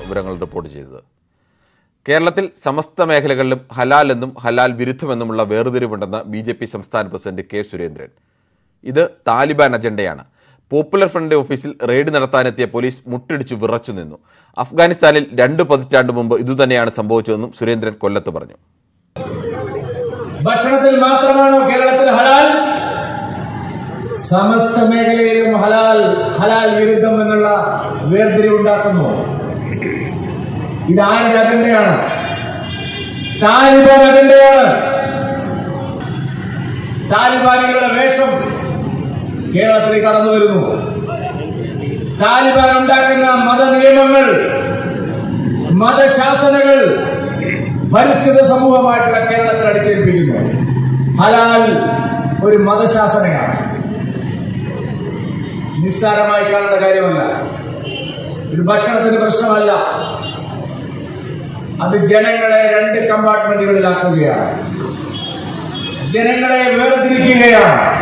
വിവരങ്ങൾ റിപ്പോർട്ട് ചെയ്തത് കേരളത്തിൽ സമസ്ത മേഖലകളിലും ഹലാൽ എന്നും ഹലാൽ വിരുദ്ധമെന്നുമുള്ള വേർതിരിവുണ്ടെന്ന് ബി ജെ പി സംസ്ഥാന പ്രസിഡന്റ് കെ സുരേന്ദ്രൻ ഇത് താലിബാൻ അജണ്ടയാണ് പോപ്പുലർ ഫ്രണ്ട് ഓഫീസിൽ റെയ്ഡ് നടത്താനെത്തിയ പോലീസ് മുട്ടിടിച്ചു വിറച്ചു നിന്നു അഫ്ഗാനിസ്ഥാനിൽ രണ്ട് പതിറ്റാണ്ട് മുമ്പ് ഇതുതന്നെയാണ് സംഭവിച്ചതെന്നും സുരേന്ദ്രൻ കൊല്ലത്ത് പറഞ്ഞു ഭക്ഷണത്തിൽ മാത്രമാണോ കേരളത്തിൽ ഹലാൽ സമസ്ത മേഖലയിലും ഹലാൽ ഹലാൽ വിരുദ്ധം എന്നുള്ള വേർതിരിവുണ്ടാക്കുന്നു ഇത് ആരുടെ അജണ്ടയാണ് താലിബാൻ അജണ്ടയാണ് താലിബാനികളുടെ വേഷം കേരളത്തിൽ കടന്നു വരുന്നു താലിബാൻ ഉണ്ടാക്കുന്ന മത നിയമങ്ങൾ മതശാസനകൾ പരിഷ്കൃത സമൂഹമായിട്ടുള്ള കേരളത്തിൽ അടിച്ചേൽപ്പിക്കുന്നു ഹലാൽ ഒരു മതശാസനയാണ് നിസ്സാരമായി കാണേണ്ട കാര്യമല്ല ഒരു ഭക്ഷണത്തിന്റെ പ്രശ്നമല്ല അത് ജനങ്ങളെ രണ്ട് കമ്പാർട്ട്മെന്റുകളിലാക്കുകയാണ് ജനങ്ങളെ വേർതിരിക്കുകയാണ്